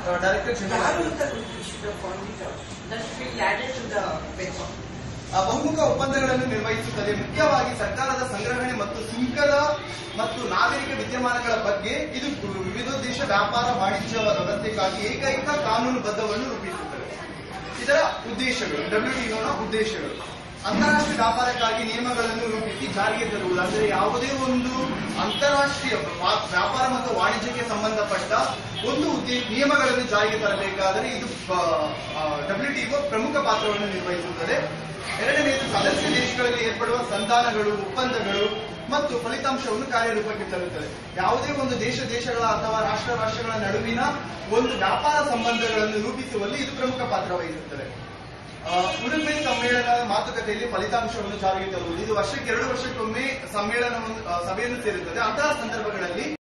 Director ಯಾರು general ಅಂತ should have found it out. That should be added to the paper. ಆ ಬಹುಮುಖ ಒಪ್ಪಂದಗಳನ್ನು ನಿರ್ವಹಿಸುತ್ತದೆ ಮುಖ್ಯವಾಗಿ ಸರ್ಕಾರದ ಸಂಗ್ರಹಣೆ ಮತ್ತು ಸುಂಕದ ಮತ್ತು ನಾಗರಿಕ ವಿದ್ಯಮಾನಗಳ ಬಗ್ಗೆ ಇದು ವಿವಿಧೋದ್ದೇಶ ವ್ಯಾಪಾರ ವಾಣಿಜ್ಯ ವ್ಯವಸ್ಥೆಗಾಗಿ ಏಕೈಕ ಕಾನೂನುಬದ್ಧವನ್ನು ರೂಪಿಸುತ್ತದೆ ಇದರ ಉದ್ದೇಶಗಳು ಡಬ್ಲ್ಯೂಟಿಒನ ಉದ್ದೇಶಗಳು ಅಂತಾರಾಷ್ಟ್ರೀಯ ವ್ಯಾಪಾರಕ್ಕಾಗಿ ನಿಯಮಗಳನ್ನು ರೂಪಿಸಿ ಜಾರಿಗೆ ತರುವುದು ಅಂದರೆ ಯಾವುದೇ ಒಂದು ಅಂತಾರಾಷ್ಟ್ರೀಯ ವಾ- ವ್ಯಾಪಾರ ಮತ್ತು ವಾಣಿಜ್ಯಕ್ಕೆ ಸಂಬಂಧಪಟ್ಟ ಒಂದು ಉದ್ದೇ ನಿಯಮಗಳನ್ನು ಜಾರಿಗೆ ತರಬೇಕಾದರೆ ಇದು ಡಬ್ಲ್ಯೂಟಿಒ ಪ್ರಮುಖ ಪಾತ್ರವನ್ನು ನಿರ್ವಹಿಸುತ್ತದೆ ಎರಡನೆಯದು ಸದಸ್ಯ ದೇಶಗಳಲ್ಲಿ ಏರ್ಪಡುವ ಸಂಧಾನಗಳು ಒಪ್ಪಂದಗಳು ಮತ್ತು ಫಲಿತಾಂಶವನ್ನು ಕಾರ್ಯರೂಪಕ್ಕೆ ತರುತ್ತದೆ ಯಾವುದೇ ಒಂದು ದೇಶ ದೇಶಗಳ ಅಥವಾ ರಾಷ್ಟ್ರ ರಾಷ್ಟ್ರಗಳ ನಡುವಿನ ಒಂದು ವ್ಯಾಪಾರ ಸಂಬಂಧಗಳನ್ನು ರೂಪಿಸುವಲ್ಲಿ ಇದು ಪ್ರಮುಖ ಪಾತ್ರ ವಹಿಸುತ್ತದೆ ಆ, ಉಡುಪಿ ಸಮ್ಮೇಳನದ ಮಾತುಕತೆಯಲ್ಲಿ ಫಲಿತಾಂಶವನ್ನು ಜಾರಿಗೆ ತರುವುದು ಇದು ವರ್ಷಕ್ಕೆ ಎರಡು ವರ್ಷಕ್ಕೊಮ್ಮೆ ಸಮ್ಮೇಳನವನ್ನು ಆ, ಸಭೆಯನ್ನು ಸೇರುತ್ತದೆ ಅಂತಹ ಸಂದರ್ಭಗಳಲ್ಲಿ